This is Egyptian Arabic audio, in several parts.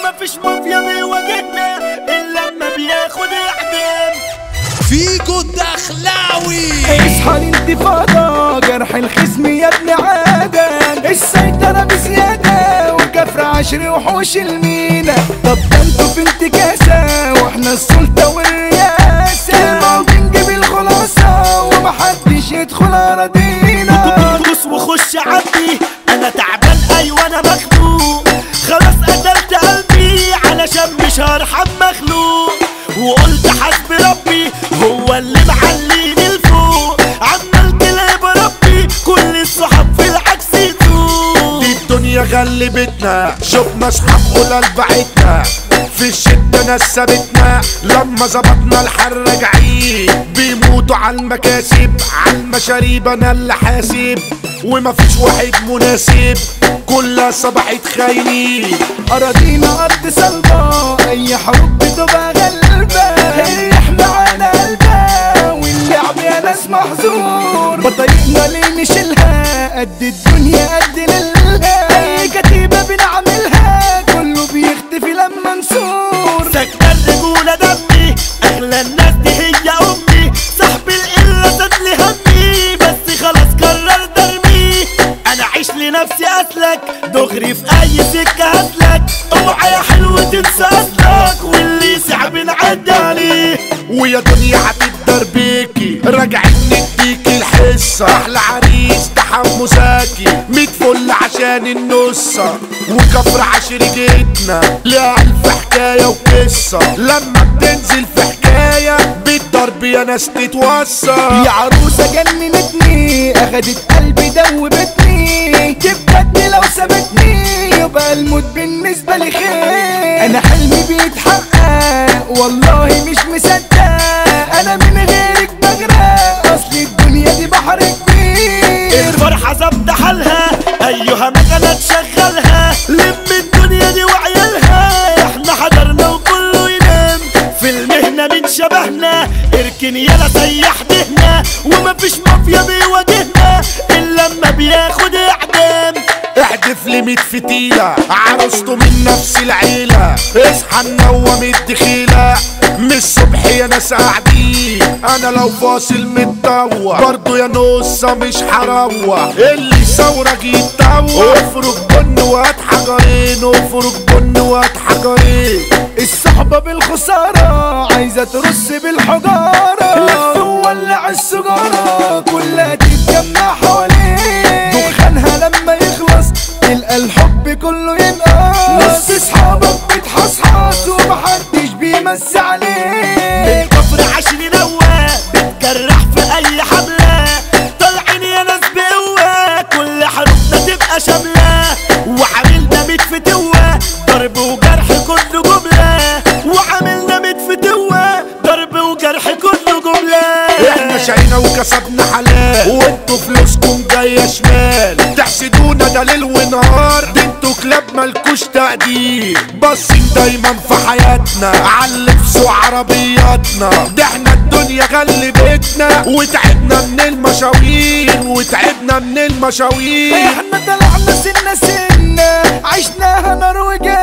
ومفيش مافيا بيواجهنا الا لما بياخد اعدام فيكو الدخلاوي اصحى الانتفاضة جرح الخصم يا ابن عادة السيطرة بزيادة وكفر عشر وحوش المينا طب ده انتوا في انتكاسة واحنا السلطة والرياسة الماضي نجيب الخلاصة ومحدش يدخل اراضينا دوس وخش عبي انا تعبان ايوه انا مخنوق خلاص قتلت قلبي علشان مش هرحم مخلوق وقلت حسبي ربي هو اللي معليني لفوق عمال كلاب ربي كل الصحاب في العكس يسوق دي الدنيا غلبتنا شفنا اصحاب قلال بعتنا في الشدة ناس سابتنا لما ظبطنا الحر راجعين بيموتوا على المكاسب على المشاريب انا اللي حاسب ومفيش واحد مناسب كلها صباحت خاينين اراضينا ارض صلبة اي حروب بتبقى غلبة الريح معانا قلبة واللعب يا ناس محظور بطايقنا ليه نشيلها قد الدنيا قد لله اي كتيبة بنعملها كله بيختفي لما نسور سكتة الرجولة دمي أغلى الناس دي هي أمي صاحب القلة سد لي همي بس خلاص قرر درمي أنا عيش لنفسي أسلك دغري في أي سكة هسلك اوعى يا حلو تنسى أصلك واللي صعب نعدي عليه ويا دنيا هتقدر بيكي راجعين نديكي الحصة احلى عريس ده حمو زكي ميت فل عشان النصة وكفر عشر جيتنا ليها الف حكاية وقصة لما بتنزل في حكاية بالضرب يا ناس تتوصى يا عروسة جننتني اخدت قلبي دوبتني تبقتني لو سابتني يبقى الموت بالنسبة لي خير انا حلمي بيتحقق والله مش مصدق انا من غيرك بغرق اصل الدنيا دي بحر كبير الفرحة ظبط حالها أيها مكنة تشغلها لم الدنيا دي وعيالها احنا حضرنا وكله ينام في المهنة من شبهنا اركن يلا سيح دهنا ومفيش مافيا بيواجهنا إلا لما بياخد إعدام احدف لي ميت فتيلة عروسته من نفس العيلة اصحى نوم الدخيلة من الصبح يا ناس قاعدين انا لو فاصل متطوع برضو يا نصة مش هروح اللي ثورك يتطوع افرج بن وهات حجرين افرج بن وهات حجرين الصحبة بالخسارة عايزة ترص بالحجارة لف وولع السجارة كلها تتجمع حواليه دخانها لما يخلص تلقى الحب كله ينقص نص اصحابك بتحصحص ومحدش بيمسي عليك كفر عشري نوى بتجرح في أي حملة طالعين يا ناس بقوة كل حروفنا تبقى شاملة وعاملنا ميت فتوة ضرب وجرح كله جملة وعاملنا ميت فتوة ضرب وجرح كله جملة احنا شقينا وكسبنا حلال وانتوا فلوسكم جاية شمال تحسدونا ده ليل ونهار ده انتوا كلاب مالكوش تقدير باصين دايما في حياتنا علبسوا عربياتنا ده احنا الدنيا غلبتنا وتعبنا من المشاوير وتعبنا من المشاوير احنا طلعنا سنة سنة عشناها نار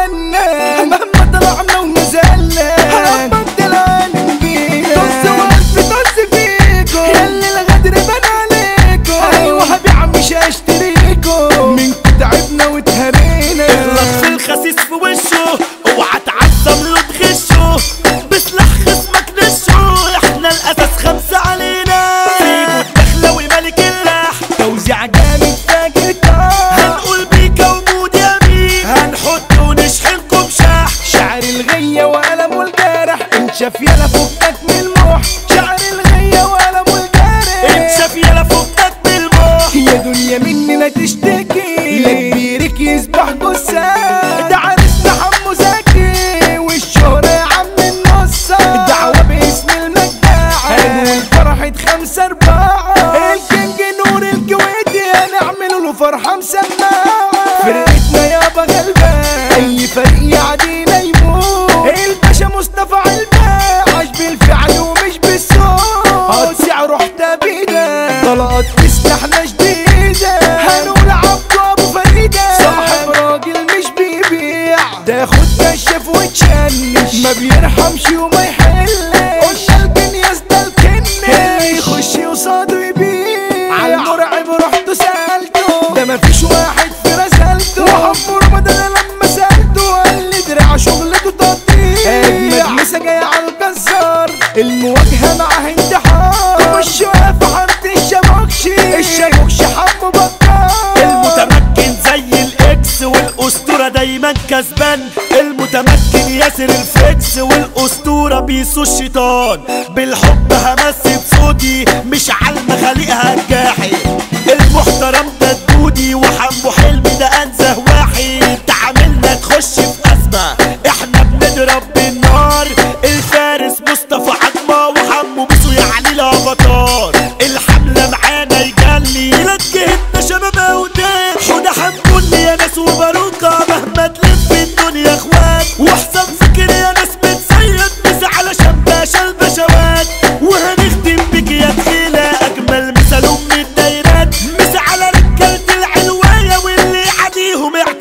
وجنة مهما طلعنا ونزلنا هنبقى العالم بينا طز والف طز فيكو ياللي الغدر بان عليكو ايوه هبيع مش هشتريكو منكو تعبنا واتهرينا اغلط في الخسيس في وشه اوعى تعزم له تغشه بسلاح خصمك نشه احنا الاساس خمسة علينا فيكو الدخلوي ملك اللح توزيع جامد فاكر هنقول بيكا ومود يمين هنحط ونشحنكم شح شعر الغية وقلم والجارح انشف يلا فكك من الموح شعر الغية وقلم والجارح انشف يلا فكك بالموح يا دنيا مننا تشتكي لا كبيرك يسبح جثة ده عرسنا حمو زكي والشهرة يا عم النصة الدعوة باسم المجاعة هنقول فرحة خمسة أربعة الكينج نور الكويتي هنعمل له فرحة مسمعة فرقتنا يابا غلبة أي فريق يعدينا يموت الباشا مصطفى علبة عاش بالفعل ومش بالصوت هتسع رحت بيدا طلقات تسلحنا جديدة هنقول عبد أبو فريدة صاحب راجل مش بيبيع تاخد كشف ما بيرحمش وما يحلش قلنا البنياس ده الكن اللي يخش قصاده يبيع على المرعب رحت سألته ده مفيش واحد في رسالته وحب رمضان أنا لما سألته قال لي دراع شغلته تقطيع أجمد مسا جاي على الجزار المواجهة معاه انتحار وش واقف حارة الشبكشي الشبكشي حمو بكار المتمكن زي الاكس والاسطوره دايما كسبان المتمكن ياسر الفيكس والاسطوره بيسو الشيطان بالحب همثل صوتي مش علم خليقها الجاحي المحترم ده الدودي وحمو حلمي ده انزه واحد تعاملنا تخش في ازمه احنا بنضرب بالنار الفارس مصطفى عجمه وحمو بيسو يعني الافاتار الحمله معانا يجلي لجهتنا شباب اوداد حوده حنكون يا ناس وباروكه مهما تلف الدنيا اخوات واحسن فكر يا ناس بتسيد بس علشان باشا البشوات وهنختم بك يا تخيله اجمل مثال ام الدايرات مس على رجاله العلوايه واللي عاديهم اعتراف